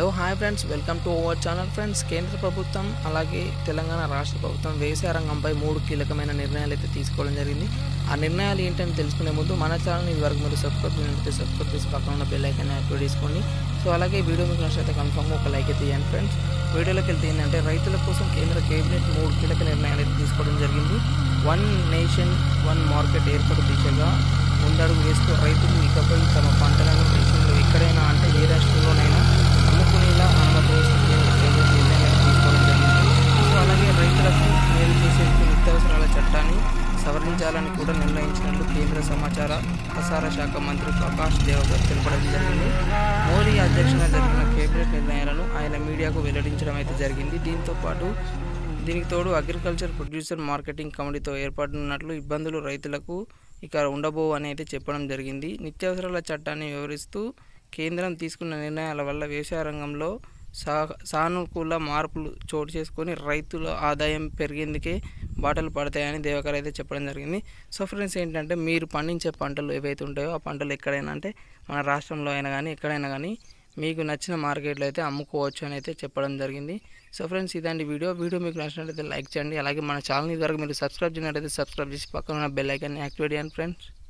hello hi friends welcome to our channel friends కేంద్ర ప్రభుత్వం అలాగే తెలంగాణ రాష్ట్ర ప్రభుత్వం వ్యవసాయ రంగంపై మూడు కీలకమైన నిర్ణయాలు అయితే తీసుకోవడం జరిగింది ఆ నిర్ణయాలు ఏంటని తెలుసుకునే ముందు మన ఛానల్ ఇదివరకు మీరు సబ్స్క్రైబ్ చేయండి సబ్స్క్రైబ్ చేసి పక్కన ఉన్న బెల్ ఐకాన్ యాక్టివేట్ చేసుకోండి సో అలాగే వీడియో మీకు నచ్చితే కన్ఫామ్గా ఒక లైక్ అయితే ఇవ్వండి ఫ్రెండ్స్ వీడియోలోకి వెళ్తే ఏంటంటే రైతుల కోసం కేంద్ర కేబినెట్ మూడు కీలక నిర్ణయాలు అయితే తీసుకోవడం జరిగింది వన్ నేషన్ వన్ మార్కెట్ ఏర్పాటు దిశగా ముందడుగు వేస్తూ రైతులు ఇకపై తమ పంటలను దేశంలో ఎక్కడైనా అంటే ఏ రాష్ట్రంలోనైనా అమ్ముకునేలా అనుమతి వేస్తూ కేంద్ర కేబినెట్ నిర్ణయాలు తీసుకోవడం జరిగింది సో అలాగే రైతులకు మేలు చేసేందుకు నిత్యావసరాల చట్టాన్ని సవరించాలని కూడా నిర్ణయించినట్లు కేంద్ర సమాచార ప్రసార శాఖ మంత్రి ప్రకాష్ దేవగర్ తెలపడం జరిగింది మోడీ అధ్యక్షతన జరిగిన కేబినెట్ నిర్ణయాలను ఆయన మీడియాకు వెల్లడించడం అయితే జరిగింది దీంతో పాటు దీనికి తోడు అగ్రికల్చర్ ప్రొడ్యూసర్ మార్కెటింగ్ కమిటీతో ఏర్పడినట్లు ఇబ్బందులు రైతులకు ఇక ఉండబోవు అని అయితే చెప్పడం జరిగింది నిత్యావసరాల చట్టాన్ని వివరిస్తూ కేంద్రం తీసుకున్న నిర్ణయాల వల్ల వ్యవసాయ రంగంలో సా సానుకూల మార్పులు చోటు చేసుకొని రైతుల ఆదాయం పెరిగేందుకే బాటలు పడతాయని దేవకర్ అయితే చెప్పడం జరిగింది సో ఫ్రెండ్స్ ఏంటంటే మీరు పండించే పంటలు ఏవైతే ఉంటాయో ఆ పంటలు ఎక్కడైనా అంటే మన రాష్ట్రంలో అయినా కానీ ఎక్కడైనా కానీ మీకు నచ్చిన మార్కెట్లో అయితే అమ్ముకోవచ్చు అని అయితే చెప్పడం జరిగింది సో ఫ్రెండ్స్ ఇదండి వీడియో వీడియో మీకు నచ్చినట్లయితే లైక్ చేయండి అలాగే మన ఛానల్ వరకు మీరు సబ్స్క్రైబ్ చేయనట్లయితే సబ్స్క్రైబ్ చేసి పక్కన ఉన్న బెల్ ఐకాన్ని యాక్టివేట్ చేయండి ఫ్రెండ్స్